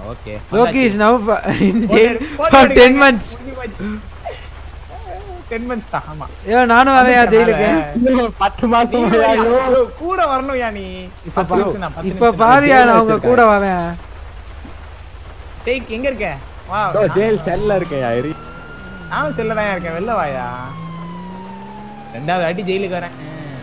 Okay Loki is now in jail for 10 months ten months தான் ஆமா ஐயோ நானும் வரேன் ஜெயிலுக்கு பத்து மாசம் நீ வரியா? bro, கூட வரணும் யா நீ இப்ப பத்து பா- நிமிஷம் தான், பத்து இப்ப நிமிஷம் தான். பாரியா நான் உங்க கூட வரேன் டேய் எங்க இருக்க வா ஜெயில் செல்ல இருக்கேன் யாரு நானும் செல்ல தான் இருக்கேன் வெளில வாயா ரெண்டாவது வாட்டி ஜெயிலுக்கு வரேன்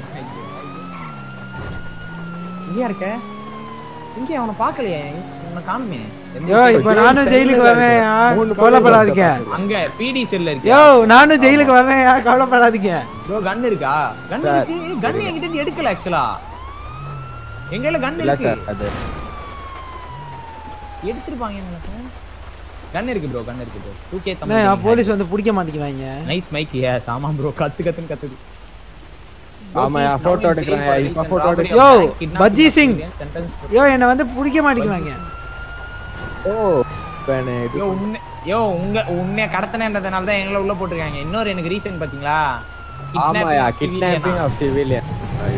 எங்கயா இருக்க இங்கே அவனை பார்க்கலையே உன்னை காணுமே எந்த யோ இப்ப நானும் ஜெயிலுக்கு வரேன் ஆ, கவலைப்படாதீங்க அங்க பிடி செல்ல இருக்கு யோ நானும் ஜெயிலுக்கு வரேன் ஆ, கவலைப்படாதீங்க ப்ரோ கன் இருக்கா கன் இருக்கு கன் என்கிட்ட இருந்து எடுக்கல ஆக்சுவலா எங்கல கன் இல்ல இருக்கு சார் அது எடுத்துருப்பாங்க நினைக்கிறேன் கன் இருக்கு ப்ரோ கன் இருக்கு ப்ரோ 2k அண்ணே, தமிழ் போலீஸ் வந்து பிடிக்க மாட்டேங்கிறாங்க நைஸ் மைக் எஸ் ஆமா ப்ரோ கத்து கத்துன்னு கத்துது ஆமாயா போட்டோ எடுக்கிறேன் இப்ப போட்டோ எடுக்க யோ பஜ்ஜி சிங் யோ என்ன வந்து பிடிக்க மாட்டேங்கிறாங்க ஓ பேனே யோ உன்னை யோ உங்க உன்னைய கடத்தனன்றதுனால தான் எங்களை உள்ள போட்டிருக்காங்க இன்னொரு எனக்கு ரீசன் பாத்தீங்களா ஆமாயா kidnapping of civilian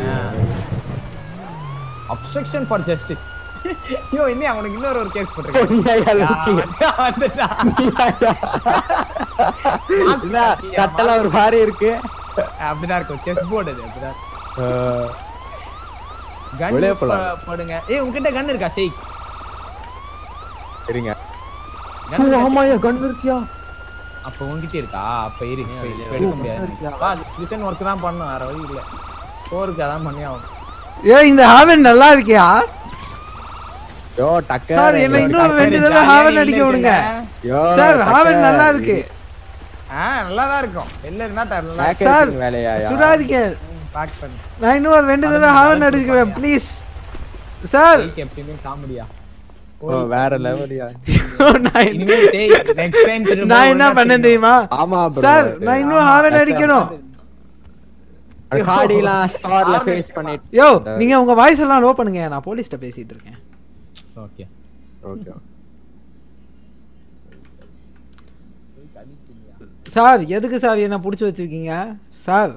obstruction for justice yo என்ன அவனுக்கு இன்னொரு ஒரு கேஸ் போட்டிருக்காங்க நீயா லூட்டி? கட்டல ஒரு மாதிரி இருக்கு அப்படிதான் இருக்கும் செஸ் போர்டு அது அப்படிதான் அஹ், கன் வெளியே போலாம். போடுங்க ஏய் உன்கிட்ட கன் இருக்கா ஷேக் சரிங்க Gun ஓ, இருக்கா, ஆமாயா கன் இருக்கியா அப்ப உன்கிட்ட இருக்கா அப்ப இரு இப்ப இப்ப எடுக்க முடியாது வா ரிட்டன் ஒர்க் தான் பண்ணும் வேற வழி இல்ல போருக்கு அதான் பண்ணி ஆகும் யோ இந்த ஹாவன் நல்லா இருக்கியா யோ டக்கர் சார் என்ன இன்னும் ரெண்டு தடவை ஹாவன் அடிக்க விடுங்க யோ சார் ஹாவன் நல்லா இருக்கு ஆ நல்லா தான் இருக்கும் வெளில இருந்தா நல்லா சார் பேக்கேஜிங் வேலையா சுடாதீங்க பேக் பண்ணு நான் இன்னும் ரெண்டு தடவை ஹாவன் அடிச்சுக்கிறேன் ப்ளீஸ் சார் ஷேக் எப்பயுமே காமெடியா ஓ வேற லெவலியா நான் இனிமே டேய் நெக்ஸ்ட் டைம் திரும்ப நான் என்ன பண்ணேன் தெரியுமா ஆமா bro சார் அது. நான் இன்னும் ஹாவன் அடிக்கணும் அந்த காடிலாம் ஸ்டார்ல ஃபேஸ் பண்ணிட்டு யோ நீங்க உங்க வாய்ஸ் எல்லாம் லோ பண்ணுங்க நான் போலீஸ்ட்ட பேசிட்டு இருக்கேன் ஓகே ஓகே சார் எதுக்கு சார் என்ன புடிச்சு வச்சிருக்கீங்க சார்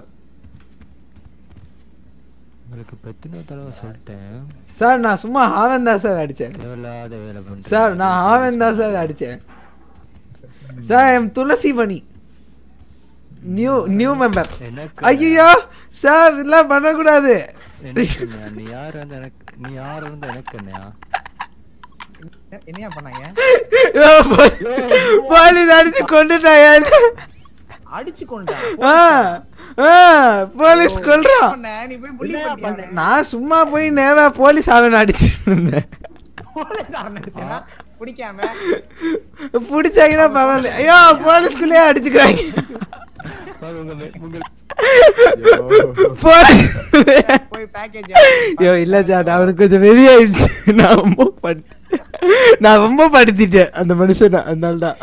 உங்களுக்கு பெத்தனை தடவை சொல்லிட்டேன் சார் நான் சும்மா ஹாவன் தான் சார் அடிச்சேன் தேவையில்லாத வேலை பண்ணிட்டு சார் நான் ஹாவன் தான் சார் அடிச்சேன் sir M Thulasi Mani new new member எனக்கு ஐயோ சார் இதெல்லாம் பண்ணக்கூடாது எனக்கு என்னையா? நீ யார் வந்து எனக்கு நீ யார் வந்து எனக்கு என்னையா என்னையா பண்ணாங்க ஐயோ, போ- போலீஸ் அடிச்சு கொண்டுட்டாயா அடிச்சு கொண்டான் ஆ, ஆ, போலீஸ் கொல்றான் பண்ண நீ போய் புள்ளி பண்ணியா நான் சும்மா போய் நேரா போலீஸ் அவன் அடிச்சுட்டு இருந்தேன் போலீஸ் ஆரம்பிச்சேன்னா பிடிக்காம பிடிச்சாங்கன்னா பரவாயில்ல ஐயோ போலீஸ்குள்ளேயே அடிச்சுக்கிறாங்க பாரு, உங்க மே- உங்க போலீஸ் போய் பேக்கேஜ் ஐயோ இல்ல சார் அவனுக்கு கொஞ்சம் வெளியாயிடுச்சு நான் ரொம்ப படு நான் ரொம்ப படுத்திட்டேன் அந்த மனுஷனை அதனால தான்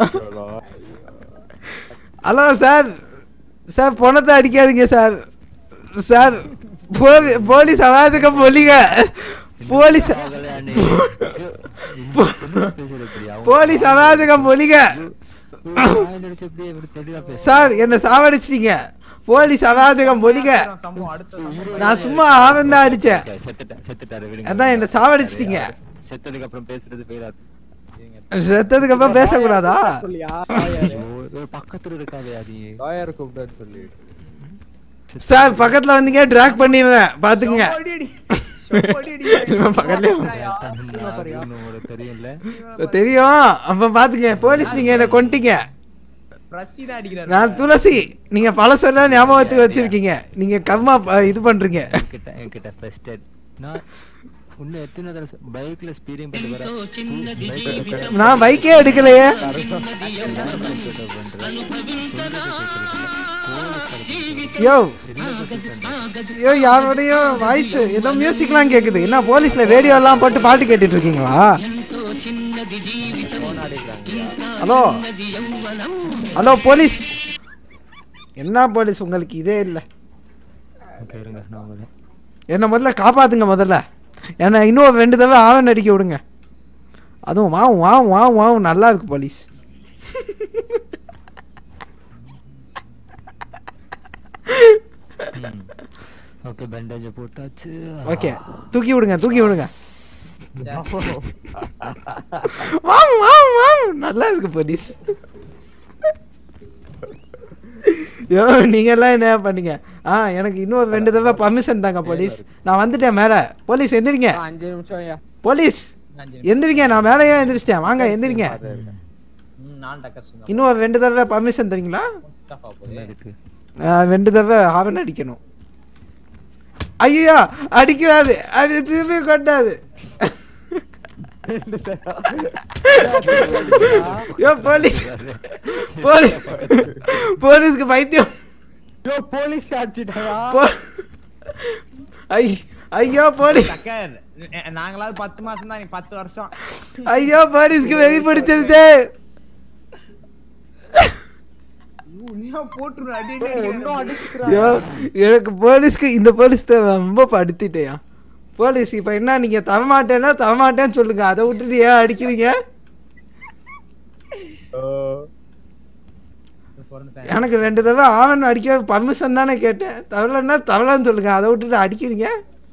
ஹலோ சார் சார் பணத்தை அடிக்காதீங்க சார் சார் போலி- போலீஸ் அவாஜகம் பொலிங்க போலீஸ் பாகலையா நீ? என்ன பேசுற இப்படியா? போலீஸ் அவாஜகம் பொலிங்க வாயில அடிச்சு அப்படியே இப்படி தெளிவா பேசு. சார் என்ன சாவடிச்சிட்டீங்க போலீஸ் அவாஜகம் பொலிங்க சம்பவம் அடுத்த சம்பவம் நான் சும்மா ஆவன் தான் அடிச்சேன் செத்துட்டேன் செத்துட்டாரு விடுங்க. அதான் என்ன சாவடிச்சிட்டீங்க செத்ததுக்கு அப்புறம் பேசுறது போயிடாது செத்ததுக்கு அப்புறம் பேசக்கூடாதா சொல்லியா ஒரு பக்கத்துல இருக்காதே அது லாயர் கூப்பிட்டு சொல்லி சார் பக்கத்துல வந்தீங்க டிராக் பண்ணிடுவேன் பாத்துக்குங்க ஓடிடி ஓடிடி இவன் பக்கத்துலயே உங்களுக்கு தெரியும்ல தெரியும் அப்ப பாத்துங்க போலீஸ் நீங்க என்ன கொன்ட்டீங்க பிரசி தான் அடிக்கிறாரு நான் துளசி நீங்க பழசெல்லாம் ஞாபகத்துக்கு வச்சிருக்கீங்க நீங்க கர்மா ப- இது பண்றீங்க என்கிட்ட என்கிட்ட ஃபர்ஸ்ட் எய்ட் நான் இன்னும் எத்தனை தடவை பைக்ல ஸ்பீடிங் பண்ணி வர நான் பைக்கே எடுக்கலையே யோ ஐயோ யாரோடையும் வாய்ஸ் ஏதோ மியூசிக்லாம் கேக்குது என்ன போலீஸ்ல ரேடியோ எல்லாம் போட்டு பாட்டு கேட்டுட்டு இருக்கீங்களா ஹலோ ஹலோ போலீஸ் என்ன போலீஸ் உங்களுக்கு இதே இல்லை ஓகே இருங்க நான் வரேன் என்ன முதல்ல காப்பாத்துங்க முதல்ல என்ன இன்னும் ரெண்டு தடவை ஆவன் அடிக்க விடுங்க அதுவும் வாவும் வாவும் வாவும் வாவும் நல்லா இருக்கு போலீஸ் ஓகே பேண்டேஜ் போட்டாச்சு ஓகே தூக்கி விடுங்க தூக்கி விடுங்க வாம் வாம் வாம் நல்லா இருக்கு போலீஸ் யோ நீங்க எல்லாம் என்ன பண்ணீங்க ஆ எனக்கு இன்னொரு ரெண்டு தடவை பர்மிஷன் தாங்க போலீஸ் நான் வந்துட்டேன் மேல போலீஸ் எந்திரிங்க ஆ, அஞ்சு நிமிஷம் ஐயா போலீஸ் எந்திரிங்க நான் மேலேயே எந்திரிச்சிட்டேன் வாங்க எந்திரிங்க ம், நான் டக்கர் சொந்தம் இன்னும் ரெண்டு தடவை பர்மிஷன் தரீங்களா சுவிட்ச் ஆஃப் ஆக போகுது இருக்கு நான் ரெண்டு தடவை ஹாரன் அடிக்கணும் ஐயோ அடிக்கிறாரு அது திரும்பி கொண்டாது யோ போலீஸ் போலீஸ் போலீஸ்க்கு பைத்தியம் ஐயோ போலீஸ் அடிச்சிட்டாயா போ- ஐ ஐயோ போலீஸ் டக்கர் ந- நாங்களாவது பத்து மாசம் தான் நீ பத்து வருஷம் ஐயோ போலீஸ்க்கு வெறி பிடிச்சிருச்சு உன்னையா போட்டுரு அடி அடி, ஐயோ, அடி இன்னும் அடி. அடிச்சுக்கிறா ஐயோ எனக்கு போலீஸ்க்கு இந்த போலீஸ் தான் ரொம்ப படுத்திட்டேயா போலீஸ் இப்போ என்ன நீங்க தரமாட்டேன்னா தரமாட்டேன்னு சொல்லுங்க அதை விட்டுட்டு ஏன் அடிக்கிறீங்க பொறந்துட்டேன். எனக்கு ரெண்டு தடவை ஆவன் அடிக்க பர்மிஷன் தானே கேட்டேன் தவறலன்னா தவறலன்னு சொல்லுங்க அதை விட்டுட்டு அடிக்கிறீங்க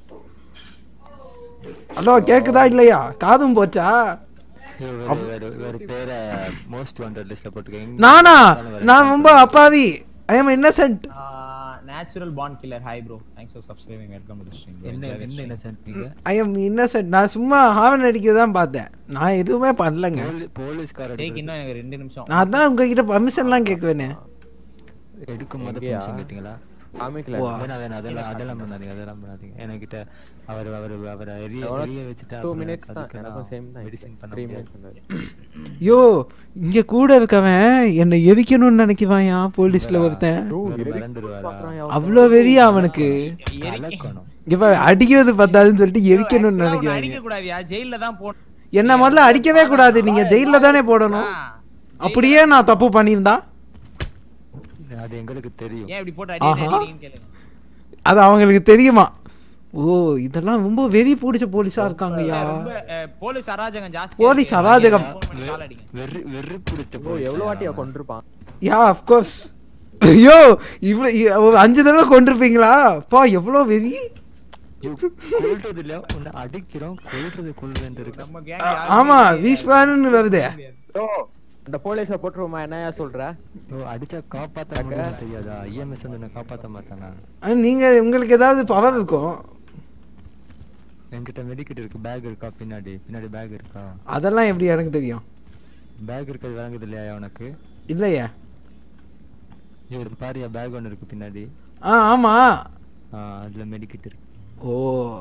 ஹலோ கேக்குதா இல்லையா காதும் போச்சா வேற வேற- வேற பேரை மோஸ்ட் வாண்டட் லிஸ்ட்ல போட்டுக்கோங்க நானா நான் ரொம்ப அப்பாவி ஐ எம் இன்னசென்ட் நேச்சுரல் பாண்ட் killer hi bro thanks for subscribing welcome to stream என்ன என்ன இன்னசென்ட் நீங்க ஐ எம் இன்னசென்ட் நான் சும்மா ஹாவன் அடிக்க தான் பார்த்தேன் நான் எதுவுமே பண்ணலங்க போலி- போலீஸ்கார டேக் இன்னும் எனக்கு ரெண்டு நிமிஷம் நான் தான் உங்ககிட்ட பர்மிஷன்லாம் கேட்குவேனே எடுக்கும் போது எங்கேயா? permission கேட்டீங்களா காமிக்கல வேணாம் வேணாம் அதெல்லாம் அதெல்லாம் பண்ணாதீங்க அதெல்லாம் பண்ணாதீங்க என்கிட்ட அவர் அவர் அவர் எரிய எவ்வளவு? எரிய வச்சுட்டா டூ அப்புறம் மினிட்ஸ் தான் அதுக்கெல்லாம் எனக்கும் சேம் தான் மெடிசின் பண்ண த்ரீ முடியாது மினிட்ஸ் யோ இங்க கூட இருக்கவன் என்னை எரிக்கணும்னு நினைக்குவான் யா போலீஸ்ல ஒருத்தன் இவர் மிரண்டுருவாரா அவ்வளோ வெறியா அவனுக்கு கலக்கணும் இப்ப அடிக்கிறது பத்தாதுன்னு சொல்லிட்டு எரிக்கணும்னு நினைக்கிறாங்க அடிக்க கூடாதியா ஜெயில்ல தான் போடணும் என்ன முதல்ல அடிக்கவே கூடாது நீங்க ஜெயில தானே போடணும் அப்படியே நான் தப்பு பண்ணியிருந்தா அது எங்களுக்கு தெரியும் ஏன் இப்படி போட்டு அடி அடி, ஆஹா. அடின்னு கேளுங்க அது அவங்களுக்கு தெரியுமா ஓ இதெல்லாம் ரொம்ப வெறி பிடிச்ச போலீஸா இருக்காங்கய்யா ரொம்ப அஹ், போலீஸ் அராஜகம் ஜாஸ்தி போலீஸ் அராஜகம். அடிங்க வெறி வெறி பிடிச்ச ஓ police எவ்வளவு ஆ? வாட்டியா கொண்டிருப்பான் யா அஃப்கோர்ஸ் ஐயோ இவ்வளோ இ- ஒரு அஞ்சு தடவை கொண்டிருப்பீங்களா பா எவ்வளோ வெறி ஐயோ, கொல்றது இல்ல உன்னை அடிக்கிறோம் கொல்றது கொல்றேன் இருக்கு நம்ம கேங் ஆமா வீஸ்பான்னு வருது ஓ அந்த போலீஸ போட்டுருமா என்னயா சொல்ற ஓ அடிச்சா காப்பாத்த முடியும்னு தெரியாதா ஐஎம்எஸ் வந்து உன்னை காப்பாத்த மாட்டானா ஆனா, நீங்க உங்களுக்கு ஏதாவது பவர் இருக்கும் என்கிட்ட மெடிக்கெட் இருக்கு பேக் இருக்கா பின்னாடி பின்னாடி பேக் இருக்கா அதெல்லாம் எப்படி எனக்கு தெரியும் பேக் இருக்கிறது வழங்குது இல்லையா உனக்கு இல்லையா இவர் பாரியா பேக் ஒன்று இருக்கு பின்னாடி ஆ ஆமா ஆ அதுல மெடிக்கெட் இருக்கு ஓ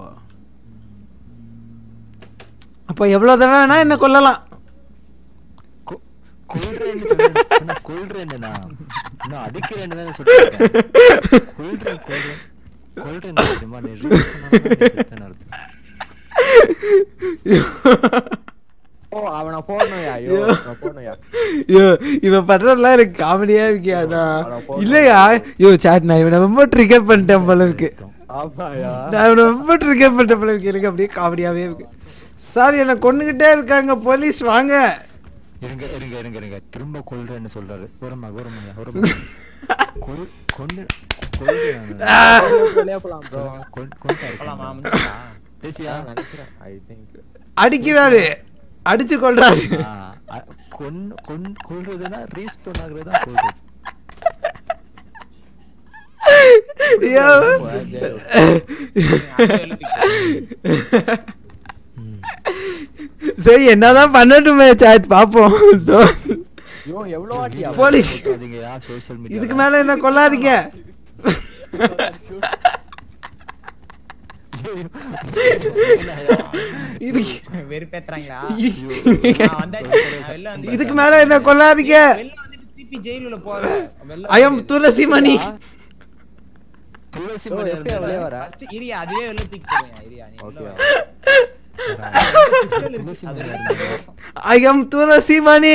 அப்போ எவ்வளோ தடவை வேணா என்ன கொல்லலாம் கொ- கொல்றேன்னு சொன்னேன். சொன்னா கொல்றேன்னா நான் அடிக்கிறேன்னு தானே சொல்றேன் கொல்றேன் கொல்றேன் கொல்றேன் தெரியுமா நீ reach பண்ணாம நீ செத்தேன்னு அர்த்தம் ஓ அவனை போடணும்யா ஐயோ அவனை போடணும்யா ஐயோ இவன் பண்றதெல்லாம் எனக்கு காமெடியா இருக்கியாடா இல்லையா ஐயோ சாட் நான் இவனை ரொம்ப ட்ரிகர் பண்ணிட்டேன் போல இருக்கு ஆமாயா நான் இவனை ரொம்ப ட்ரிகர் பண்ணிட்டேன் போல இருக்கு எனக்கு அப்படியே காமெடியாவே இருக்கு சார் என்னை கொண்டுகிட்டே இருக்காங்க போலீஸ் வாங்க இருங்க இருங்க இருங்க இருங்க திரும்ப கொல்றேன்னு சொல்றாரு ஓரமா ஓரமா ஓரமா கொல் கொண்டு கொல்றேன் வெளியே போலாம் ப்ரோ போலாமா கொண்டு முடிஞ்சுதா? பேசியா நினைக்கிறேன் ஐ திங்க் அடிக்கிறாரு அடிச்சு கொள்றாரு ஆ, அ- கொன்னு கொன் கொல்றதுன்னா ரீஸ்போன் ஆகுறது தான் கொல்றது ஐயோ ம். சரி என்னதான் பண்ணட்டுமே சாட் பாப்போம் ஐயோ எவ்வளவு வாட்டியா போலீஸ் கொல்லாதீங்கயா சோஷியல் மீடியா இதுக்கு மேல என்ன கொல்லாதீங்க இதுக்கு வெறுப்பேத்துறாங்களா இது- நான் வந்தாச்சு. நான் வெளில வந்து- இதுக்கு மேல என்ன கொல்லாதீங்க வெளில வந்துட்டு திருப்பி ஜெயிலுல போறேன் வெளில ஐ எம் துளசி மணி துளசி ஓ மணி எப்படியா வெளியே வர First இரியா அதுவே வெளில தூக்கி போடுங்க இரியா நீ உள்ள Okay. வா. துளசி அது மணி ரெண்டு இருந்தா மாசம். ஐ எம் துளசி மணி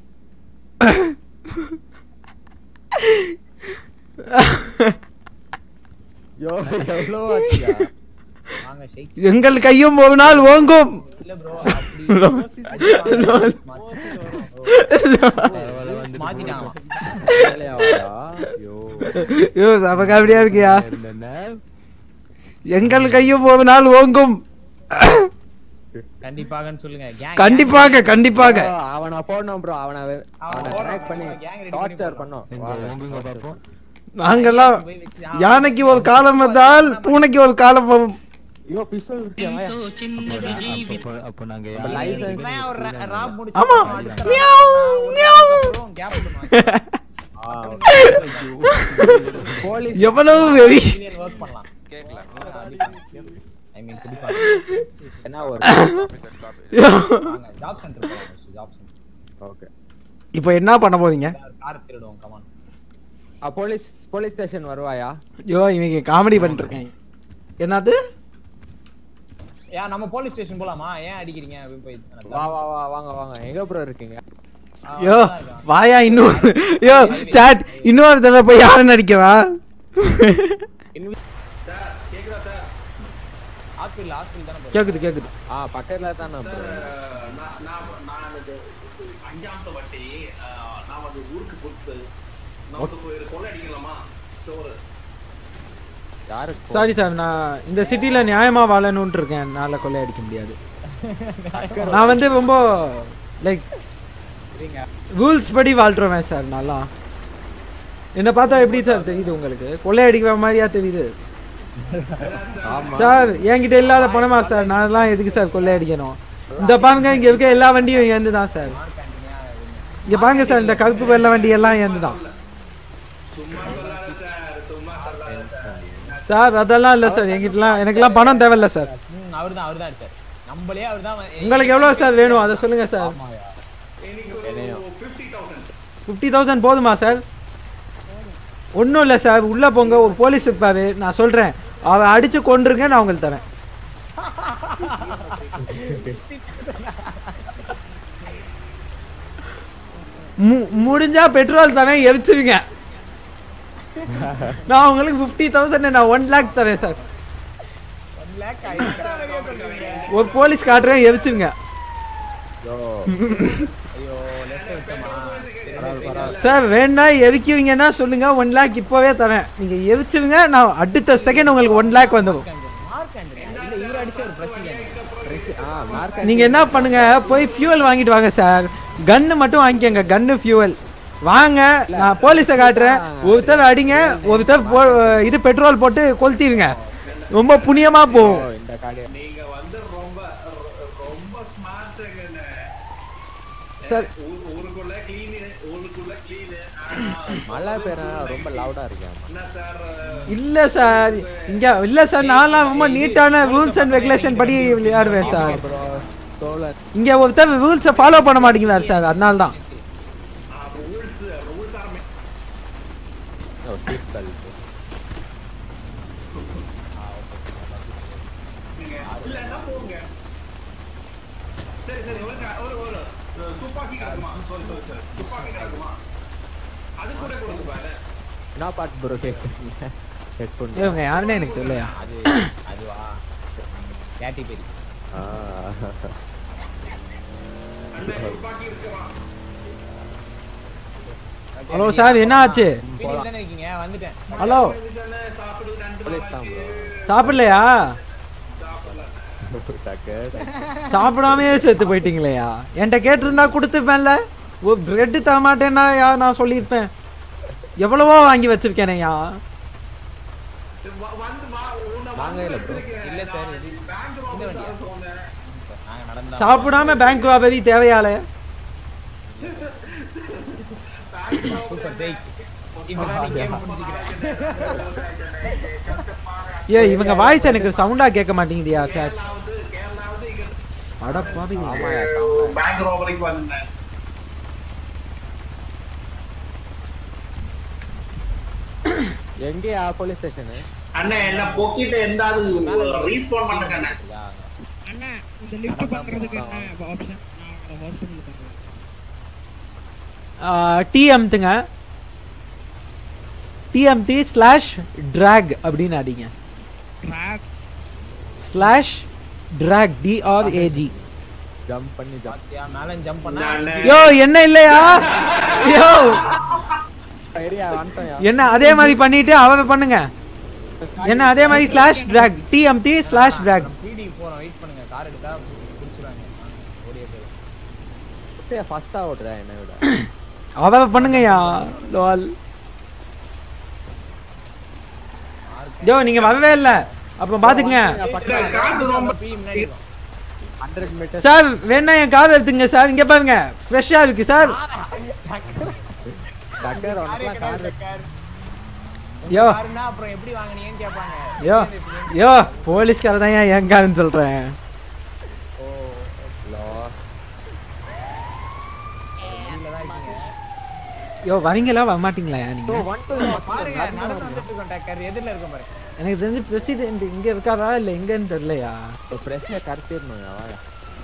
ஐயோ எவ்வளவு வாட்டியா வாங்க ஷேக் எங்கள் கையும் ஒரு நாள் ஓங்கும் இல்ல ப்ரோ அப்படி யோசிச்சு வரும். பரவாயில்ல வந்து மாத்திட்டான் அவன். வேலையா வாடா ஐயோ ஐயோ சம காமெடியா இருக்கியா இருந்தேன்னா எங்கள் கையும் ஒரு நாள் ஓங்கும் கண்டிப்பாகன்னு சொல்லுங்க gang கண்டிப்பாக கண்டிப்பாக Bro, அவனை போடணும் ப்ரோ அவனை அவனை அவனை connect பண்ணி போடணும், gang ready பண்ணி டார்ச்சர் போடணும். பண்ணோம் எங்க ஓங்குங்க பாப்போம் நாங்கெல்லாம் போய் வச்சு, ஆ, யானைக்கு ஒரு காலம் வந்தால் பூனைக்கு ஒரு காலம் வரும் ஐயோ பிஸ்டல் இருக்கியா அப்போ அப்போ அப்போ நாங்க அப்ப யாரு- license இப்பதான் ஒரு ra- rap முடிச்சு ஆமா. அடுத்த மியாவ், rap ஒரு மியாவ். rap அப்புறம் gap விடணும். போலீஸ் எவ்வளவு வெறி Civilian work பண்ணலாம். I mean, குடிப்பாங்க. என்ன ஒரு வாங்க, job center போலாம் first, job center. ஓகே இப்போ என்ன பண்ண போறீங்க car திருடுவோம், come on. Police police station வருவாயா ஐயோ இவங்க காமெடி பண்ணிட்டு இருக்காங்க என்னது ஏன் நம்ம போலீஸ் ஸ்டேஷன் போலாமா ஏன் அடிக்கிறீங்க அப்படின்னு போய் எனக்கு வா வா வா வாங்க வாங்க எங்க ப்ரோ இருக்கீங்க ஆ, யோ அதான் இருக்கான். வாயா இன்னும் யோ சாட் இன்னொரு தடவை போய் யாரை நடிக்கவா ஹாஸ்பிடல் ஹாஸ்பிடல் தானே போறோம். கேக்குது கேக்குது ஆ பக்கத்துல தானே ப்ரோ அஞ்சாமത്തെ வட்டி நான் வந்து ஊருக்கு புதுசு நான் வந்து ஒரு கொள்ளை அடிக்கலாமா ஸ்டோர் யாருக்கு சாரி சார் நான் இந்த சிட்டில நியாயமா வாழணும்னு இருக்கேன் என்னால கொள்ளை அடிக்க முடியாது நான் வந்து ரொம்ப லைக் ரூல்ஸ் படி வாழ்றவன் சார் நல்லா என்ன பார்த்தா எப்படி சார் தெரியுது உங்களுக்கு கொள்ளை அடிக்கிற மாதிரியா தெரியுது சார் என்கிட்ட இல்லாத பணமா சார் நான் எல்லாம் எதுக்கு சார் கொள்ளை அடிக்கணும் இந்த பாருங்க இங்க இருக்க எல்லா வண்டியும் ஏந்து தான் சார் இங்க பாருங்க சார் இந்த கருப்பு வெள்ளை வண்டி எல்லாம் ஏந்து தான் சார் அதெல்லாம் இல்ல சார் என்கிட்டலாம் எனக்கெல்லாம் பணம் தேவையில்ல சார் ம், அவர்தான் அவர்தான் அடிச்சார் நம்மளே அவர்தான் வந்து- உங்களுக்கு எவ்வளவு சார் வேணும் அதை சொல்லுங்க சார் ஃபிஃப்டி தௌசண்ட் போதுமா சார் ஒன்றும் இல்லை சார் உள்ளே போங்க ஒரு போலீஸ் இருப்பாரு நான் சொல்கிறேன் அவரை அடிச்சு கொண்டுருங்க நான் உங்களுக்கு தரேன் மு- முடிஞ்சா பெட்ரோல் தரேன் எரிச்சுவீங்க நான் உங்களுக்கு ஃபிஃப்டி தௌசண்ட் நான் ஒன் லேக் தரேன் சார் One lakh ஆயிடுச்சா? நிறைய சொல்றீங்க. ஒரு போலீஸ் காட்டுறேன் எரிச்சுவீங்க ஐயோ லெஃப்ட் விட்டமா சார் வேணா எரிக்குவீங்கன்னா சொல்லுங்க ஒன் லேக் இப்போவே தரேன் நீங்க எரிச்சுவீங்க நான் அடுத்த செகண்ட் உங்களுக்கு ஒன் லேக் வந்துடும் மார்க் ஆண்டனி இல்ல இவர் அடிச்ச ஒரு பிரச்சனை ஆ மார்க் நீங்க என்ன பண்ணுங்க போய் ஃபியூவல் வாங்கிட்டு வாங்க சார் கன்னு மட்டும் வாங்கிக்கோங்க கன்னு ஃபியூவல் வாங்க நான் போலீஸை காட்டுறேன் ஒருத்தர் அடிங்க ஒருத்தர் போ இது பெட்ரோல் போட்டு கொளுத்திடுங்க ரொம்ப புண்ணியமா போகும் இந்த காடி நீங்க வந்து ரொம்ப ரொ- ரொம்ப ஸ்மார்ட் சார் ஊருக்குள்ள கிளீன் ஊருக்குள்ள கிளீன் மழை பேர ரொம்ப லவுடா இருக்கேன் என்ன சார் இல்ல சார் இங்க இல்ல சார் நான்லாம் ரொம்ப நீட்டான ரூல்ஸ் அண்ட் ரெகுலேஷன் படி விளையாடுவேன் சார் ப்ரோ தோழர் இங்க ஒருத்தர் ரூல்ஸை ஃபாலோ பண்ண மாட்டேங்கிறார் சார் அதனால தான் rules rules are oh seat belt இல்லன்னா போங்க சரி சரி ஒரு க- ஒரு ஒரு அஹ், துப்பாக்கி கிடக்குமா சாரி சாரி சாரி துப்பாக்கி கிடக்குமா அது கூட கொடுங்க பாரு என்ன பாட்டு ப்ரோ கேட்குறீங்க ஹெட்ஃபோன் இவங்க யாருன்னே எனக்கு தெரியலையா அது அதுவா கேட்டி பெரி ஆ துப்பாக்கி இருக்குமா ஹலோ சார் என்ன ஆச்சு பெரி தானே இருக்கீங்க வந்துட்டேன் ஹலோ சாப்பிடு ரெண்டு போலீஸ் தான் சாப்பிடலையா ப்ரோ டக்கு சாப்பிடாமே செத்து போயிட்டீங்களேயா என்கிட்ட கேட்டிருந்தா கொடுத்துப்பேன்ல ஒரு பிரெட் தர மாட்டேன்னா யா நான் சொல்லியிருப்பேன் எவ்வளவோ வாங்கி வச்சிருக்கேனையா வந்து வா உன்னை வாங்க இல்ல ப்ரோ இல்ல சார் இது இந்த வண்டியா நாங்க நடந்தா சாப்பிடாம பேங்க் ராபரி தேவையால சூப்பர் ஜெய் இப்பதான் நீ கேம் முடிஞ்சுக்கிறேன் ஏ இவங்க வாய்ஸ் எனக்கு சவுண்டா கேட்க மாட்டேங்குதியா சார் அடப்பாவி ஆமாயா பேங்க் ரோபரிக்கு வந்தேன் எங்கேயா போலீஸ் ஸ்டேஷனு அண்ணே என்ன பொக்கிட்ட எந்தாவது ரீஸ்பான் பண்ணுங்க அண்ணே அண்ணா இந்த லிஃப்ட் பண்றதுக்கு என்ன ஆப்ஷன் நான் வாட்ஸ்அப்ல பண்றேன் டி அமுத்துங்க டி அமுத்தி ஸ்லாஷ் ட்ராக் அப்படின்னு அடிங்க track slash track T R A G jump பண்ணி ஜம்ப் பாத்தியா மேல ஜம்ப் பண்ணா அண்ணே யோ என்ன இல்லையா யோ சரியா வந்துட்டோம்யா என்ன அதே மாதிரி பண்ணிட்டு அவங்க பண்ணுங்க என்ன அதே மாதிரி ஸ்லாஷ் ட்ராக் டி அமுத்தி ஸ்லாஷ் ட்ராக் பிடி போறோம் வெயிட் பண்ணுங்க கார் எடுத்தா புடிச்சுறாங்க பிரஸ்ஸே ஃபர்ஸ்டா ஓட்டுறா என்ன விட அவ பண்ணுங்கய்யா லோல் யோ நீங்க வரவே இல்ல அப்ப பாத்துங்க காசு ரொம்ப பி முன்னாடி இருக்கும். ஹண்ட்ரட் மீட்டர் சார் வேணா என் கார் எடுத்துங்க சார் இங்க பாருங்க ஃப்ரெஷ்ஷா இருக்கு சார் டக்கர் உனக்குலாம் கார் யோ காருன்னா அப்புறம் எப்படி வாங்குனீங்கன்னு கேட்பாங்க யோ யோ போலீஸ்கார தான் ஏன் என் காருன்னு சொல்றேன் யோ வரீங்களா வர மாட்டீங்களா நீங்க பாருங்க நடந்து வந்துட்டு இருக்கோம் டக்கர் எதிரில இருக்கும் பாருங்க எனக்கு தெரிஞ்சு பிரசிடென்ட் இங்க இருக்காரா இல்ல எங்கன்னு தெரியலையா பிரஸ்ஸே கருத்திடணும் வாயா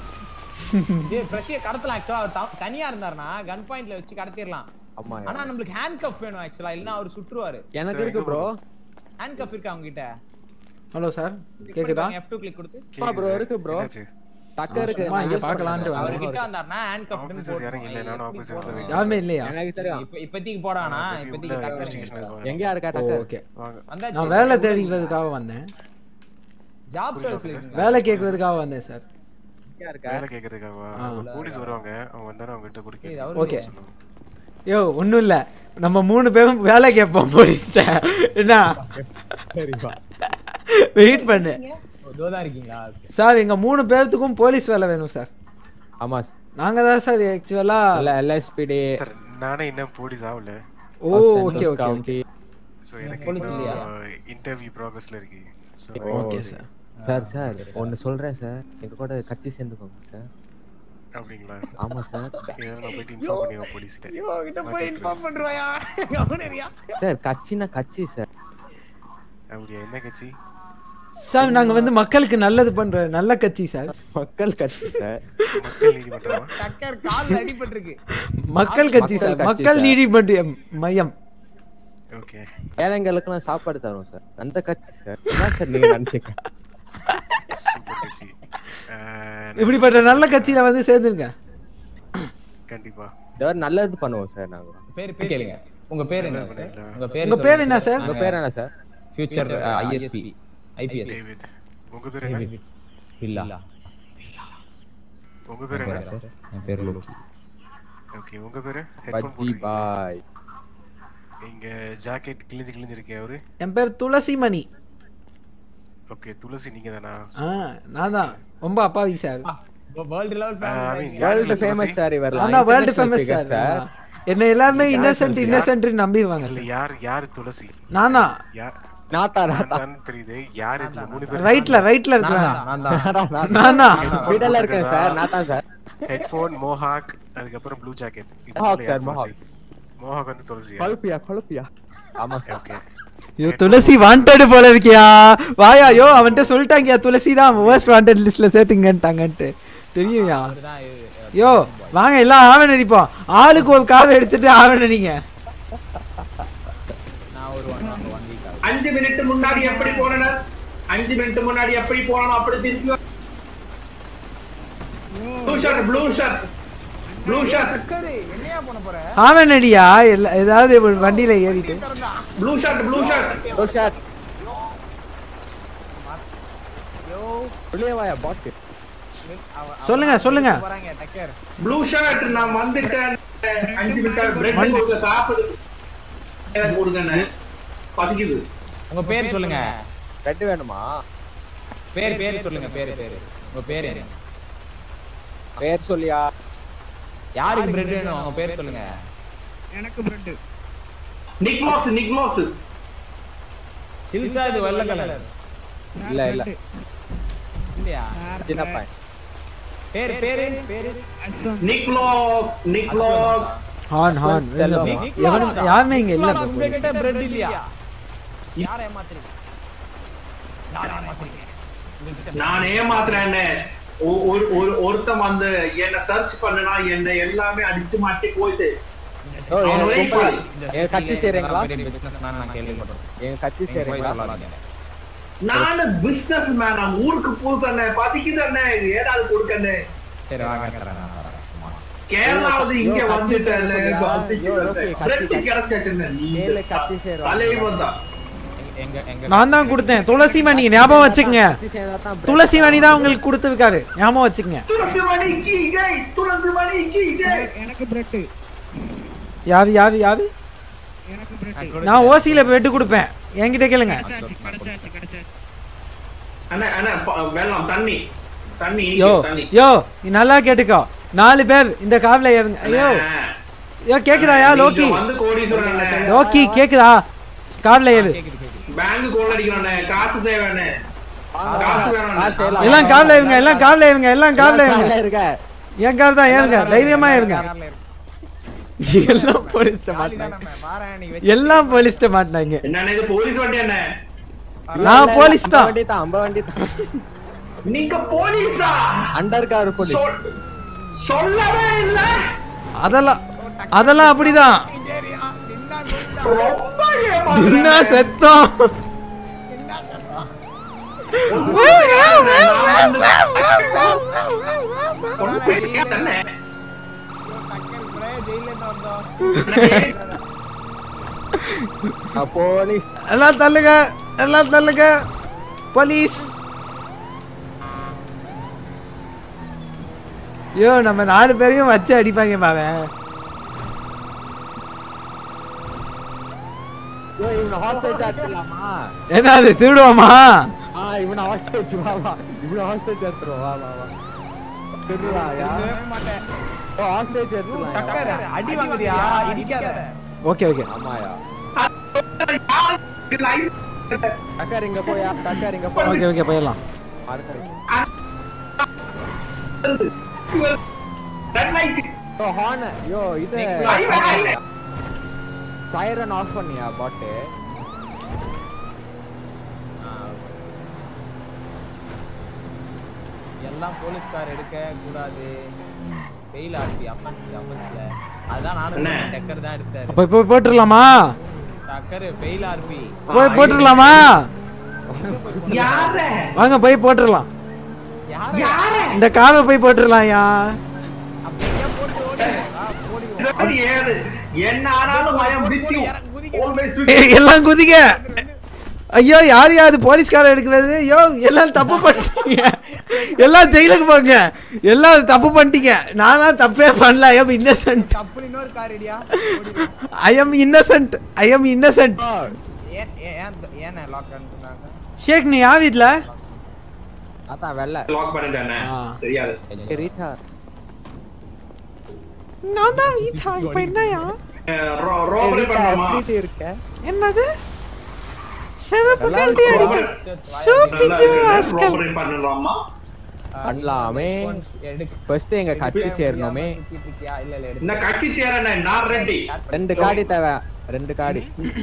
இது பிரசிய கடத்தலாம் ஆக்சுவலா அவர் த- தனியா இருந்தாருன்னா கன் பாயிண்ட்ல வச்சு கடத்திடலாம் ஆமா ஆனா நம்மளுக்கு ஹேண்ட் கப் வேணும் ஆக்சுவலா இல்லனா அவர் சுற்றுவாரு எனக்கு இருக்கு ப்ரோ ஹேண்ட் கப் இருக்கா அவங்க கிட்ட ஹலோ சார் கேக்குதா F2 கிளிக் கொடுத்து ப்ரோ இருக்கு ப்ரோ டக்கர் இருக்கு சும்மா இங்க பார்க்கலான்ட்டு அவர் வந்தேன். கிட்ட வந்தாருன்னா ஹேண்ட் கப் Officers யாரும் இல்ல, நானும் officers தான் wait யாருமே இல்லையா எனக்கு தெரியும் இப்ப இப்போதைக்கு போடானா உள்ள இப்போதைக்கு investigation டக்கர் இருக்கு. எங்கயா இருக்கா டக்கர் ஓகே வாங்க வந்தாச்சு நான் வேலை தேடிக்கிறதுக்காக வந்தேன் ஜாப் சர்வீஸ்ல இருக்கீங்களா வேலை கேட்கறதுக்காக வந்தேன் சார் எங்கயா இருக்கா வேலை கேக்குறதுக்காகவா ஆ. போலீஸ் வருவாங்க அவங்க வந்தாலும் அவங்க கிட்ட இது கொடுக்க அவரு ஓகே யோ ஒன்றும் இல்லை நம்ம மூணு பேரும் வேலை கேட்போம் போலீஸ்ட்ட என்ன சரிப்பா வெயிட் பண்ணு இதோதான் இருக்கீங்களா சார் எங்க மூணு பேர்த்துக்கும் போலீஸ் வேலை வேணும் சார் ஆமா நாங்க தான் சார் ஆக்சுவலா இல்ல எல்எஸ்பிடி சார் நானே இன்னும் போலீஸ் ஆகல oh okay okay okay so எனக்கு police இல்லையா? இன்டர்வியூ ப்ராக்ரஸ்ல இருக்கு So, okay sir sir sir ஒன்னு சொல்றேன் சார் எங்க கூட கட்சி சேர்ந்துக்கோங்க சார் அப்படிங்களா ஆமா சார் இதெல்லாம் நான் போயிட்டு இன்ஃபார்ம் பண்ணிடுவேன் போலீஸ்கிட்ட ஐயோ கிட்ட போய் இன்ஃபார்ம் பண்றாயா கவனியா சார் கட்சினா கட்சி சார் அப்படியா என்ன கட்சி சார் நாங்க வந்து மக்களுக்கு நல்லது பண்ற நல்ல கட்சி சார் மக்கள் கட்சி சார் மக்கள் நீதிமன்றமா டக்கர் கால் அடிபட்டிருக்கு மக்கள் கட்சி சார் மக்கள் கட்சி மக்கள் சார். நீதிமன்ற மையம் ஓகே ஏழைங்களுக்குலாம் சாப்பாடு தரும் சார் அந்த கட்சி சார் என்ன சார் நீங்க நினைச்சீங்க சூப்பர் கட்சி ஆஹ், இப்படிப்பட்ட நல்ல கட்சியில வந்து சேர்ந்துருங்க கண்டிப்பா ஏதாவது நல்லது பண்ணுவோம் சார் நாங்க பேர் பேர் கேளுங்க உங்க பேர் என்ன சார் உங்க பேர் உங்க பேர் என்ன சார் உங்க பேர் என்ன sir future ISP IPS David உங்க பேர் என்ன இல்ல உங்க பேர் என்ன சார் என் பேர் லோகி ஓகே உங்க பேரு ஹெட்ஃபோன் பஜ்ஜி போட்டுருக்கீங்க பாய் இங்க ஜாக்கெட் கிழிஞ்சு கிழிஞ்சு இருக்கே அவரு என் பேர் துளசிமணி ஓகே துளசி நீங்க தானா ஆ நான் தான் ரொம்ப அப்பாவி sir world level family world famous sir இவர் நான் தான் வேர்ல்டு ஃபேமஸ் சார் என்ன எல்லாருமே இன்னசென்ட் இன்னசென்ட் நம்பிடுவாங்க இல்ல சார் யார் யார் துளசி நான் தான் யார் நாத்தா நாத்தா நான் தெரியுது யார் இதுல மூணு பேர் ரைட்ல ரைட்ல இருக்கிறேன் நான் தான் நான் தான் வீடல இருக்கேன் சார் நாத்தா சார் ஹெட்ஃபோன் மோஹாக் அதுக்கப்புறம் blue jacket mohawk sir, mohawk. Mohawk வந்து துளசியா கொழுப்பியா கொழுப்பியா ஆமா சார் ஓகே ஐயோ துளசி வாண்டட் போல இருக்கியா வாயா ஐயோ அவன்கிட்ட சொல்லிட்டாங்கயா துளசி தான் மோஸ்ட் வாண்டட் லிஸ்ட்ல சேர்த்துங்கன்ட்டாங்கன்ட்டு தெரியும்யா தான் இது யோ வாங்க எல்லாம் ஆவணம் அடிப்போம் ஆளுக்கு ஒரு காவை எடுத்துட்டு ஆவணம் அடிங்க நான் ஒரு ஒன் ஒன் வீக் ஆகும் அஞ்சு மினிட் முன்னாடி எப்படி போனனர் அஞ்சு மினிட் முன்னாடி எப்படி போனோம் அப்படி திருப்பி blue shirt blue shirt blue shirt டக்கர் என்னையா பண்ண போற ஆவணம் அடியா எல்லா ஏதாவது ஒரு வண்டியில ஏறிட்டு blue shirt blue shirt oh shot yo உள்ளே வாயா பாட்டு சொல்லுங்க சொல்லுங்க போறாங்க டக்கர் ப்ளூ ஷர்ட் நான் வந்துட்டேன் அஞ்சு மினிட் பிரெட் கொடுங்க சாப்பிடு எனக்கு கொடுங்கண்ணே பசிக்குது உங்க பேர் சொல்லுங்க ரெட் வேணுமா பேர் பேர் சொல்லுங்க பேர் பேர் உங்க பேர் என்ன பேர் சொல்லியா யாருக்கு பிரெட் வேணும் உங்க பேர் சொல்லுங்க எனக்கு Brett Nick Max Nick Max சில்சா இது வெள்ளை கலர் இல்ல இல்ல இல்லையா சின்ன பையன் பேர் பேரு பேரு நிக் வ்ளாக்ஸ் நிக் வ்ளாக்ஸ் ஹான் ஹான் செல்வம். எவனும் யாருமே இங்க இல்ல bro. உங்ககிட்ட பிரெட் இல்லையா யாரை ஏமாத்துறீங்க யாரை ஏமாத்துறீங்க உங்ககிட்ட நான் ஏமாத்துறேன்னு ஒ- ஒரு ஒரு ஒருத்தன் வந்து என்ன சர்ச் பண்ணுனா என்ன எல்லாமே அடிச்சு மாட்டி போயிச்சு ஓ அவன் எங்க wait கும்பல் பண்ணு. எங்க கட்சி சேரீங்களா பெரிய businessman நான் கேள்விப்பட்டேன் எங்க கட்சி போய் சேரீங்களா சொல்லாதீங்க. நானு பிசினஸ் மேன் நான் ஊருக்கு புதுசண்ணே பசிக்குது அண்ணே ஏதாவது கொடுக்கண்ணே சரி வாங்க தரேன் நான் தரேன். சும்மா. கேரளாவது இங்க யோ, கட்சி வந்துட்டேன் சேருங்க. யோ, பசிக்குது ஓகே, கட்சி, பிரெட் கட்சி. கிடைச்சிட்டேன் ஏழு கட்சி சேருவாங்க. தலைவன் தான் எங்க எங்க நான் தான் கொடுத்தேன் துளசி மணி ஞாபகம் வச்சுக்கங்க கத்தி சேர்ந்தா தான் துளசி மணி தான் உங்களுக்கு கொடுத்துருக்காரு ஞாபகம் வச்சுக்கங்க துளசி மணி கி ஜெய் துளசி மணி கி ஜெய் எனக்கு பிரெட் யாவி யாவி யாவி எனக்கு பிரெட் நான் ஓசியில பெட்டு கொடுப்பேன் என்கிட்ட கேளுங்க கிடைச்சாச்சு கிடைச்சாச்சு கிடைச்சாச்சு அண்ணா அண்ணா ப- வெள்ளம் தண்ணி தண்ணி யோ தண்ணி யோ நீ நல்லா கேட்டுக்கோ நாலு பேர் இந்த கார்ல ஏறுங்க ஐயோ அண்ணா, யோ கேக்குதாயா நீங்க லோக்கி வந்து கோடீஸ்வரன் அண்ணே. லோக்கி கேக்குதா கார்ல ஏறு பேங்க் கோல் அடிக்கணும்ண்ணே காசு தேவைண்ணே காசு வேணும்ண்ணே. காசு எல்லாம் எல்லாம் கார்ல ஏறுங்க எல்லாம் கார்ல ஏறுங்க எல்லாம் கார்ல ஏறுங்க காலைல இருக்க என் கார் தான் ஏறுங்க தைரியமா ஏறுங்க எல்லாம் போலீஸ் ஜாலி மாட்டினாங்க தான் நம்ம வாரேன் நீ வெச்சு எல்லாம் போலீஸ் மாட்டினாங்க என்னண்ணே இது போலீஸ் வண்டி அண்ணே நான் போலீஸ் அம்ப தான் வண்டி தான் அம்ப வண்டி தான் நீங்க போலீஸா அண்டர் கார் போலீஸ் சொல்- சொல்லவே இல்ல அதெல்லாம் அதெல்லாம் அப்படிதான் ரொம்ப என்ன ஏமாத்துறேன். செத்தோம் ஒண்ணும் பேசிக்காதண்ணே. ஜெயில இருந்து வந்தோம் போலீஸ் எல்லாம் தள்ளுங்க எல்லாம் தள்ளுங்க போலீஸ் ஐயோ நம்ம நாலு பேரையும் வச்சு அடிப்பாங்க பாவன் ஐயோ இவனை ஹாஸ்டேஜ் ஆட்டலாமா என்ன அது திருடுவோமா ஆ இவனை ஹாஸ்டேஜ் வா வா இவனை ஹாஸ்டேஜ் எடுத்துருவோம் வா வா வா திருடுறாயா மாட்டேன் ஓ ஹாஸ்டேஜ் எடுத்துலாம் டக்கர் அடி வாங்குறியா இடிக்காத ஓகே ஓகே ஆமாயா யாருக்கு license? டக்கர் இங்க போயா டக்கர் இங்க போ ஓகே ஓகே போயிடலாம் Red light. Oh horn yo இது highway, highway. சைரன் ஆஃப் பண்ணியா பாட்டு எல்லாம் போலீஸ்கார் எடுக்க கூடாது ஃபெயில் ஆச்சு அஃபென்ஸ் அஃபென்ஸ்ல அதான் நானும் அண்ணே. டக்கர் தான் எடுத்தாரு அப்போ இப்போ போட்டுடலாமா டக்கர் ஃபெயில் ஆர்பி போய் போட்டுடலாமா யாரு? வாங்க போய் போட்டுடலாம் யாரு? இந்த காரை போய் போட்டுடலாம்யா சரி, ஏது? என்ன ஆனாலும் I am with you. Always with you. ஏய், எல்லாம் குதிங்க ஐயோ யார் யார் போலீஸ்காரர் எடுக்கிறது ஐயோ எல்லாம் தப்பு பண்ணிட்டீங்க எல்லாம் ஜெயிலுக்கு போங்க எல்லாம் தப்பு பண்ணிட்டீங்க நான்லாம் தப்பே பண்ணல ஐ எம் இன்னசென்ட் அப்படி இன்னொரு கார் ரெடியா I am innocent I am innocent ஏன் ஏன் ஏன் ஏன் லாக் பண்ணிட்டாங்க ஷேக் நீ யா வீட்ல அதான் வெள்ள Lock பண்ணிட்டேண்ணே. ஆ. தெரியாது. ரீட்டா நான் தான் வீட்டா இப்போ என்னயா அஹ், ro- robbery பண்ணலாமா? இருக்க என்னது சிவப்பு கல்வி Robbery- சூப்பிச்சு வாஸ்கல் robbery பண்ணலாமா? பண்ணலாமே எடுக்க ஃபர்ஸ்ட் எங்க கட்சி சேரணுமே இல்ல இல்ல எடுக்க இந்த கட்சி சேரண்ணே, நான் ready. ரெண்டு காடி தேவை ரெண்டு காடி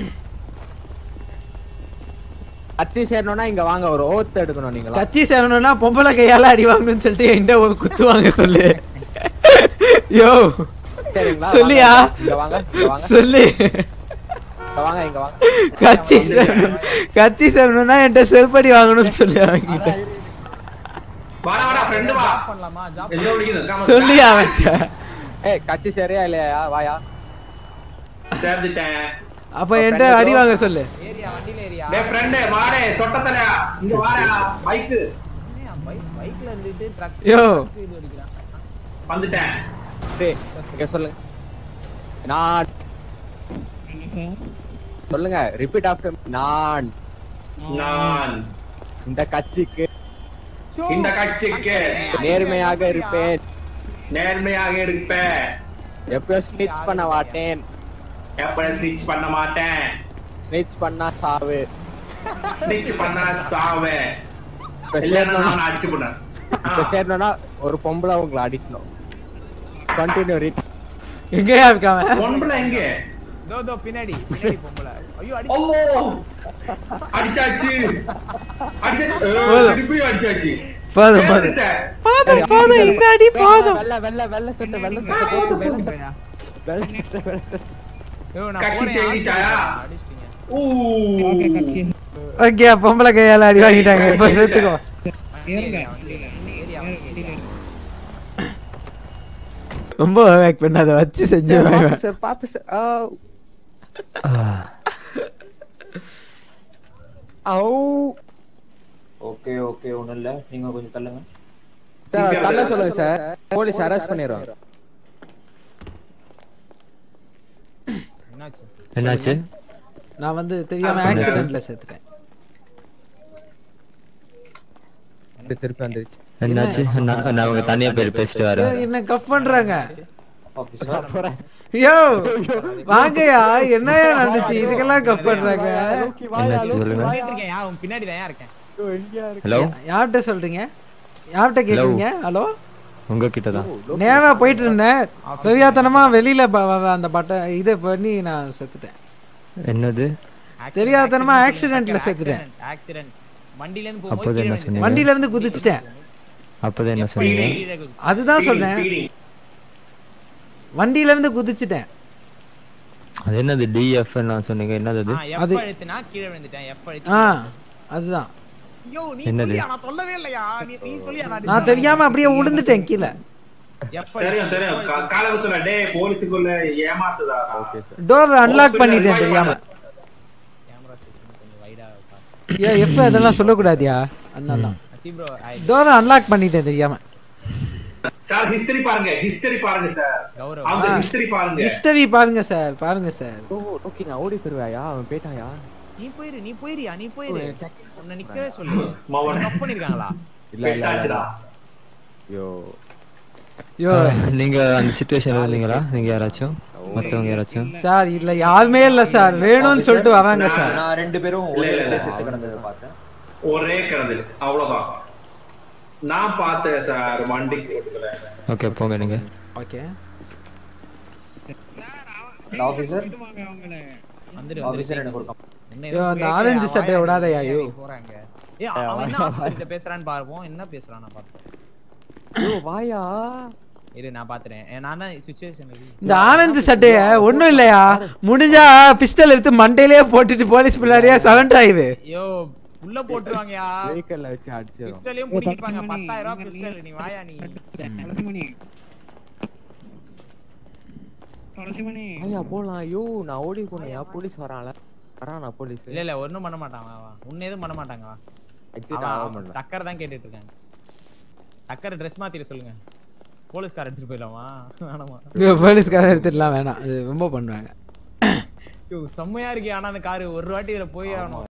கட்சி சேரணும்னா இங்க வாங்க ஒரு ஓத்து எடுக்கணும் நீங்களா கட்சி சேரணும்னா பொம்பளை கையால அடி வாங்கணும்னு சொல்லிட்டு என்கிட்ட ஒரு குத்துவாங்க சொல்லு யோ சரிங்களா? சொல்லியா வாங்க, இங்க வாங்க இங்க வாங்க சொல்லு இங்க வாங்க இங்க வாங்க கட்சி சேரணும் கட்சி சேரணும்னா என்கிட்ட செருப்படி வாங்கணும்னு சொல்லி அவன்கிட்ட வாடா, வாடா, friend வா. பண்ணலாமா ஜாப் எங்க பிடிக்குது? Come on. சொல்லி அவன்கிட்ட ஏய் கட்சி சரியா இல்லையா வாயா சேர்ந்துட்டேன். அப்ப என்கிட்ட அடி வாங்க சொல்லு ஏரியா வண்டியில ஏரியா டேய், friend, வாடே, சொட்டத்தலையா. இங்க வாடா, bike. பைக்ல இருந்துட்டு ட்ரக் யோ இது அடிக்கிறான் வந்துட்டேன். டேய் இங்க சொல்லுங்க நான் என்ன சார் சொல்லுங்க ரிப்பீட் ஆஃப்டர் நான் நான் இந்த கட்சிக்கு இந்த கட்சிக்கு நேர்மையாக இருப்பேன் நேர்மையாக இருப்பேன் எப்பயும் ஸ்னிச் பண்ண மாட்டேன் எப்ப ஸ்டிச் பண்ண மாட்டேன் ஸ்னிச் பண்ணா சாவு ஸ்டிச் பண்ண சாவேன் இப்ப இல்லைன்னா சேரணும்னா நான் அடிச்சு போனேன் இப்ப சேரணும்னா ஒரு பொம்பளை உங்களை அடிக்கணும் கண்டினியூ ரீட் எங்கயா இருக்காவன் பொம்பளை எங்க தோ தோ பின்னாடி பின்னாடி பொம்பளை ஐயோ அடி அம்மோ அடிச்சாச்சு அடிச்சாச்சு ஏய், போதும். திருப்பியும் அடிச்சாச்சு போதும் போதும் சேர்த்துட்டேன். போதும் போதும் இந்த அடி போதும் வெள்ள வெள்ள வெள்ள சட்டை வெள்ள சட்டை போட்டு வெள்ள சட்டை வெள்ள சட்டை வெள்ள சட்டை ஐயோ நான் கட்சி போறேன் செய்திட்டாயா? அடிச்சிட்டீங்க ஊ. ஓகே கட்சி ஓகே பொம்பளை கையால அடி வாங்கிட்டாங்க இப்ப சேர்த்துக்கோ ஏறுங்க வண்டியில ஏரியா வண்டியில ஏறுங்க. ரொம்ப வேக் பண்ணாத வச்சு செஞ்சு பார்த்து சார் பார்த்து சார் ஆ. ஓகே ஓகே ஒண்ணும் இல்ல நீங்க கொஞ்சம் தள்ளுங்க சார் தள்ள சொல்லுங்க சார் போலீஸ் அரெஸ்ட் பண்ணிடுவாங்க என்னாச்சு என்னாச்சு நான் வந்து தெரியாம ஆக்சிடென்ட்ல செத்துட்டேன் திருப்பி வந்துருச்சு என்னாச்சு நான் நான் அவங்க தனியா பேர் பேசிட்டு வரேன் ஏய், என்ன கஃப் பண்றாங்க ஆபீசர் யோ வாங்கயா என்னயா நடந்துச்சு இதுக்கெல்லாம் கஃப் பண்றாங்க என்னாச்சு சொல்லுங்க பண்ணிட்டு இருக்கேன் யா உன் பின்னாடி தான் இருக்கேன் ஹலோ யார்கிட்ட சொல்றீங்க யார்கிட்ட கேக்குறீங்க ஹலோ உங்ககிட்ட தான் நேவா போயிட்டு இருந்தேன் தெரியாதனமா வெளியில ப- வ- அந்த பட்ட இதை பண்ணி நான் செத்துட்டேன் என்னது தெரியாதனமா ஆக்சிடென்ட்ல செத்துட்டேன் ஆக்சிடென்ட் வண்டில இருந்து அப்போது போகும்போது என்ன கீழே சொன்னீங்க வண்டியில இருந்து குதிச்சிட்டேன் அப்பதான் என்ன சொன்னீங்க கீழே குதி- அதுதான் சொன்னேன் வண்டியில இருந்து குதிச்சிட்டேன் அது என்னது டிஎஃப் நான் சொன்னீங்க என்னது அது ஆ, F அது- அழுத்தினா கீழே விழுந்துட்டேன் F அழுத்தி ஆ கீழே விழுந்துட்டேன். அதுதான் ஐயோ நீ என்னது? சொல்லியா நான் சொல்லவே இல்லையா நீ நீ சொல்லியா நான் நான் தெரியாம அப்படியே விழுந்துட்டேன் கீழே F தெரியும் தெரியும் கா- காலையில சொன்ன டே போலீஸுக்குள்ள ஏமாத்துதா டோர் அன்லாக் பண்ணிட்டேன் தெரியாம கேமரா செக்ஷன் கொஞ்சம் வைடா பாரு ஏ எப்ப அதெல்லாம் சொல்லக்கூடாதியா அதனால சி ப்ரோ டோர் அன்லாக் பண்ணிட்டேன் தெரியாம சார் ஹிஸ்டரி பாருங்க ஹிஸ்டரி பாருங்க சார் கௌரவ் அவங்க ஆ. ஹிஸ்டரி பாருங்க ஹிஸ்டரி பாருங்க சார் பாருங்க சார் ஓ ஓகே நான் ஓடி போயிருவாயா அவன் போயிட்டாயா நீ போயிரு நீ போயிரியா நீ போயிரு உன்னை நிக்கவே சொல்லு மவன். கப் பண்ணிருக்காங்களா இல்ல இல்ல இல்ல பெட்டாச்சுடா. ஐயோ யோ நீங்க அந்த சுச்சுவேஷன்ல இருந்தீங்களா நீங்க யாராச்சும் மத்தவங்க யாராச்சும் சார் இதுல யாருமே இல்ல சார் வேணும்னு சொல்லிட்டு வராங்க சார் நான் ரெண்டு பேரும் ஒரே இடத்துல செத்து கிடந்ததை பார்த்தேன் ஒரே கிடந்தது அவ்வளவுதான் நான் பார்த்தேன் சார் வண்டி ஓட்டுல ஓகே போங்க நீங்க ஓகே ஆபீசர் வாங்க அவங்கள வந்துரு ஆபீசர் வந்துரு எனக்கு ஒரு கம்- உன்னை ஐயோ, எதுவும் அந்த கேட்கல, ஆரஞ்சு அவன் சட்டையை வாயை விடாதயா, நீட்டி ஐயோ. போறாங்க ஏய் அவன் என்ன ஆஃபீஸர் கிட்ட பேசுறான்னு பாருப்போம் என்ன பேசுறான் நான் பாப்பேன் ஐயோ வாயா இரு நான் பாத்துறேன் ஏ, நான் தான் சுச்சுவேஷன் இந்த ஆரஞ்சு சட்டைய ஒண்ணும் இல்லையா முடிஞ்சா பிஸ்டல் எடுத்து மண்டையிலேயே போட்டுட்டு போலீஸ் பிள்ளாடியா சரண்டர் ஆயிடு ஐயோ உள்ள போட்டுருவாங்கயா வெஹிக்கல்ல வச்சு அடிச்சிடும் பிஸ்டலையும் பிடிக்கிப்பாங்க பத்தாயிரம் ரூபாய் பிஸ்டல் நீ வாயா நீ துளசிமணி துளசிமணி ஐயா போலாம் ஐயோ நான் ஓடி போனேயா போலீஸ் வரான்ல வரானா போலீஸ் இல்ல இல்ல ஒண்ணும் பண்ண மாட்டான் வா, வா உன்ன எதுவும் பண்ண மாட்டாங்க வா எக்ஸிட் ஆக அவன் மாட்டேன் டக்கர் தான் கேட்டுட்டு இருக்காங்க டக்கர் ட்ரெஸ் மாத்திர சொல்லுங்க போலீஸ்கார எடுத்துட்டு போயிடலாமா வேணாமா போலீஸ்காரர் எடுத்துட்டுலாம் வேணாம் அது ரொம்ப பண்ணுவாங்க ஐயோ, செம்மையா இருக்கு ஆனா அந்த காரு ஒரு வாட்டி இதுல போய் ஆகணும்